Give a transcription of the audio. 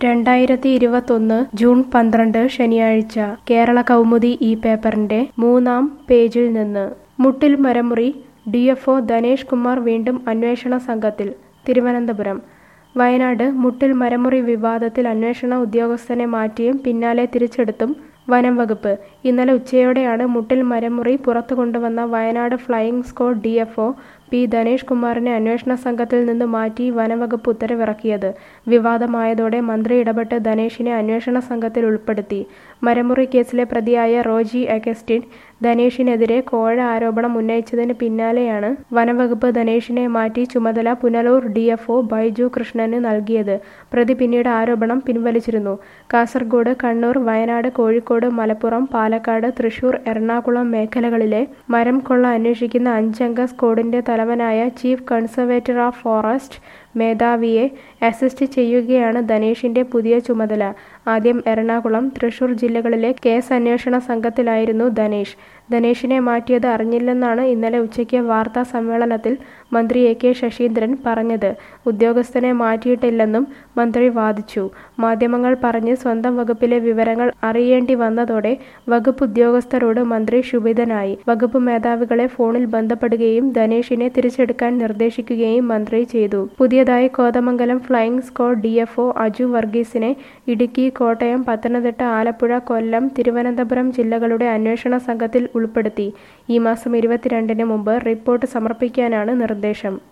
രണ്ടായിരത്തി ഇരുപത്തൊന്ന് ജൂൺ പന്ത്രണ്ട് ശനിയാഴ്ച കേരള കൗമുദി ഈ പേപ്പറിന്റെ മൂന്നാം പേജിൽ നിന്ന് മുട്ടിൽ മരമുറി D F O Dhanesh Kumar വീണ്ടും അന്വേഷണ സംഘത്തിൽ തിരുവനന്തപുരം വയനാട് മുട്ടിൽ മരമുറി വിവാദത്തിൽ അന്വേഷണ ഉദ്യോഗസ്ഥനെ മാറ്റിയും പിന്നാലെ തിരിച്ചെടുത്തും വനം വകുപ്പ് ഇന്നലെ ഉച്ചയോടെയാണ് മുട്ടിൽ മരമുറി പുറത്തു കൊണ്ടുവന്ന Wayanad flying squad D F O P Dhanesh കുമാറിനെ അന്വേഷണ സംഘത്തിൽ നിന്ന് മാറ്റി വനംവകുപ്പ് ഉത്തരവിറക്കിയത് വിവാദമായതോടെ മന്ത്രി ഇടപെട്ട് ധനേഷിനെ അന്വേഷണ സംഘത്തിൽ ഉൾപ്പെടുത്തി മരമുറി കേസിലെ പ്രതിയായ റോജി അഗസ്റ്റിൻ ധനേഷിനെതിരെ കോഴ ആരോപണം ഉന്നയിച്ചതിന് പിന്നാലെയാണ് വനംവകുപ്പ് ധനേഷിനെ മാറ്റി ചുമതല Punalur D F O Baiju കൃഷ്ണന് നൽകിയത് പ്രതി പിന്നീട് ആരോപണം പിൻവലിച്ചിരുന്നു കാസർഗോഡ് കണ്ണൂർ വയനാട് കോഴിക്കോട് മലപ്പുറം പാലക്കാട് തൃശൂർ എറണാകുളം മേഖലകളിലെ മരം കൊള്ള അന്വേഷിക്കുന്ന അഞ്ചംഗ സ്ക്വാഡിന്റെ തലവനായ ചീഫ് കൺസർവേറ്റർ ഓഫ് ഫോറസ്റ്റ് മേധാവിയെ അസിസ്റ്റ് ചെയ്യുകയാണ് ധനേഷിന്റെ പുതിയ ചുമതല ആദ്യം എറണാകുളം തൃശൂർ ജില്ലകളിലെ കേസ് അന്വേഷണ സംഘത്തിലായിരുന്നു ധനേഷ് ധനേഷിനെ മാറ്റിയത് അറിഞ്ഞില്ലെന്നാണ് ഇന്നലെ ഉച്ചയ്ക്ക് വാർത്താ സമ്മേളനത്തിൽ മന്ത്രി എ കെ ശശീന്ദ്രൻ പറഞ്ഞത് ഉദ്യോഗസ്ഥനെ മാറ്റിയിട്ടില്ലെന്നും മന്ത്രി വാദിച്ചു മാധ്യമങ്ങൾ പറഞ്ഞ് സ്വന്തം വകുപ്പിലെ വിവരങ്ങൾ അറിയേണ്ടി വന്നതോടെ വകുപ്പ് ഉദ്യോഗസ്ഥരോട് മന്ത്രി ക്ഷുഭിതനായി വകുപ്പ് മേധാവികളെ ഫോണിൽ ബന്ധപ്പെടുകയും ധനേഷിനെ തിരിച്ചെടുക്കാൻ നിർദ്ദേശിക്കുകയും മന്ത്രി ചെയ്തു പുതിയതായി Kothamangalam flying squad D F O Aju വർഗീസിനെ ഇടുക്കി കോട്ടയം പത്തനംതിട്ട ആലപ്പുഴ കൊല്ലം തിരുവനന്തപുരം ജില്ലകളുടെ അന്വേഷണ സംഘത്തിൽ ഉൾപ്പെടുത്തി ഈ മാസം ഇരുപത്തിരണ്ടിന് മുമ്പ് റിപ്പോർട്ട് സമർപ്പിക്കാനാണ് നിർദ്ദേശം